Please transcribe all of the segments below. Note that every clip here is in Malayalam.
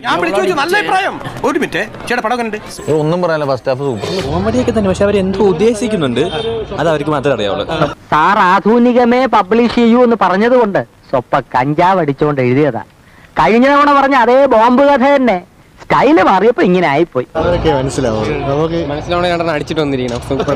ഞാൻ വിളിച്ചു ചോദിച്ചു നല്ല അഭിപ്രായം ഒരു മിനിറ്റ് ചേട്ടാ പടം കണ്ട് ഒന്നും പറയാനില്ല ഫസ്റ്റ് ഹാഫ് സൂപ്പർ കോമഡിയൊക്കെ തന്നെ പക്ഷെ അവർ എന്തോ ഉദ്ദേശിക്കുന്നുണ്ട് അത് അവർക്ക് മാത്രമേ അറിയാവുള്ളൂ സാർ ആധുനികമേ പബ്ലിഷ് ചെയ്യൂ എന്ന് പറഞ്ഞതുകൊണ്ട് സ്വപ്പ കഞ്ചാവ് അടിച്ചുകൊണ്ട് എഴുതിയതാ കഴിഞ്ഞ തവണ പറഞ്ഞ അതേ ബോംബ് കഥ തന്നെ സ്റ്റൈല് മാറിയപ്പോ ഇങ്ങനെ ആയിപ്പോയി മനസ്സിലാവണ കണ്ടാണ് അടിച്ചിട്ട് വന്നിരിക്കണം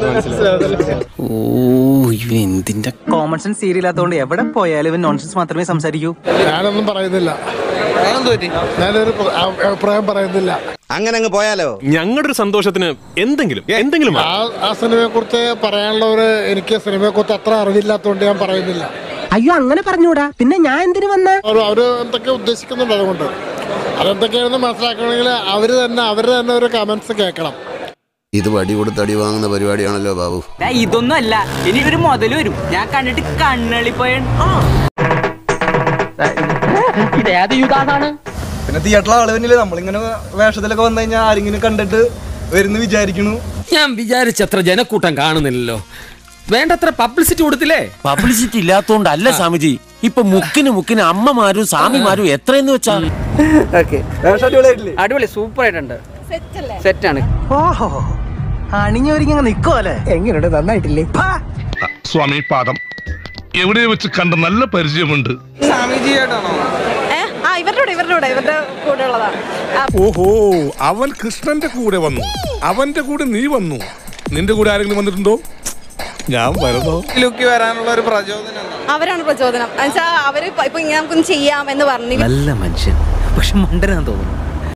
ഓ ഇവൻ എന്തിന്റെ കോമൺ സെൻസ് സീരിയലാത്തതുകൊണ്ട് എവിടെ പോയാലും ഇവൻ നോൺസെൻസ് മാത്രമേ സംസാരിക്കൂ ഞാനൊന്നും പറയുന്നില്ല ഞാനൊരു പ്ര- അ- അഭിപ്രായം പറയുന്നില്ല അങ്ങനെ അങ്ങ് പോയാലോ ഞങ്ങളുടെ ഒരു സന്തോഷത്തിന് എന്തെങ്കിലും എന്തെങ്കിലും ആ ആ സിനിമയെ കുറിച്ച് പറയാനുള്ളവര് എനിക്ക് സിനിമയെ കുറിച്ച് അത്ര അറിവില്ലാത്തതുകൊണ്ട് ഞാൻ പറയുന്നില്ല അയ്യോ അങ്ങനെ പറഞ്ഞൂടാ പിന്നെ ഞാൻ എന്തിനു വന്ന അവര് അവര് എന്തൊക്കെ ഉദ്ദേശിക്കുന്നുണ്ട് അതുകൊണ്ട് അതെന്തൊക്കെയാണെന്ന് മനസ്സിലാക്കണമെങ്കിൽ അവര് തന്നെ അവരുടെ തന്നെ ഒരു കമന്റ്സ് കേൾക്കണം ഇത് വടി കൊടുത്ത് അടി വാങ്ങുന്ന പരിപാടിയാണല്ലോ ബാബു ഇതൊന്നും അല്ല ഇനി ഒരു മുതൽ വരും ഞാൻ കണ്ടിട്ട് കണ്ണളിപ്പോയ ഇതേത് യുഗാണ് പിന്നെ തിയേറ്ററിലെ ആള് തന്നെയല്ലേ നമ്മളിങ്ങനെ വേഷത്തിലൊക്കെ വന്നു കഴിഞ്ഞാൽ ആരെങ്കിലും കണ്ടിട്ട് വരുന്നു വിചാരിക്കണു ഞാൻ വിചാരിച്ചത്ര ജനക്കൂട്ടം കാണുന്നില്ലല്ലോ വേണ്ടത്ര പബ്ലിസിറ്റി കൊടുത്തില്ലേ പബ്ലിസിറ്റി ഇല്ലാത്തോണ്ടല്ല സ്വാമിജി ഇപ്പൊ മുക്കിന് മുക്കിന് അമ്മമാരും സ്വാമിമാരും എത്രയെന്ന് വെച്ചാ വേഷം അടിപൊളിയായിട്ടില്ലേ അടിപൊളി സൂപ്പർ ആയിട്ടുണ്ട് സെറ്റാണ് ഓഹോ അണിഞ്ഞൊരുങ്ങി നിക്കോലെ എങ്ങനെയുണ്ട് നന്നായിട്ടില്ലേ സ്വാമി പാദം എവിടെ വെച്ച് കണ്ട നല്ല പരിചയമുണ്ട് ആ ഇവരുടെ ഇവരുടെ ഇവരുടെ കൂടെ ഉള്ളതാണ് ഓഹോ അവൻ കൃഷ്ണന്റെ കൂടെ വന്നു അവന്റെ കൂടെ നീ വന്നു നിന്റെ കൂടെ ആരെങ്കിലും വന്നിട്ടുണ്ടോ ഞാൻ വരുന്നോ ലുക്ക് വരാനുള്ള ഒരു പ്രചോദനം അവരാണ് പ്രചോദനം എന്നുവെച്ചാൽ അവര് ഇപ്പൊ ഇങ്ങനെ നമുക്കൊന്ന് ചെയ്യാം എന്ന് പറഞ്ഞു നല്ല മനുഷ്യൻ പക്ഷെ മണ്ടനാന്ന് തോന്നുന്നു